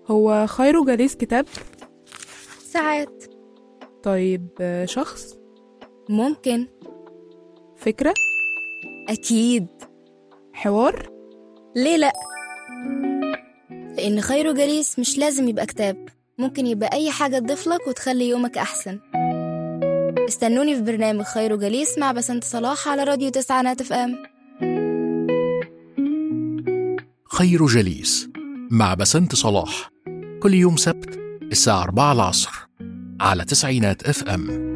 هو خير جليس كتاب ساعات طيب آه، شخص ممكن فكرة أكيد حوار ليه لأ؟ لأن خير جليس مش لازم يبقى كتاب ممكن يبقى أي حاجة تضيفلك وتخلي يومك أحسن استنوني في برنامج خير جليس مع بسنت صلاح على راديو تسعة اف ام خير جليس مع بسنت صلاح كل يوم سبت الساعة 4 العصر على تسعينات اف ام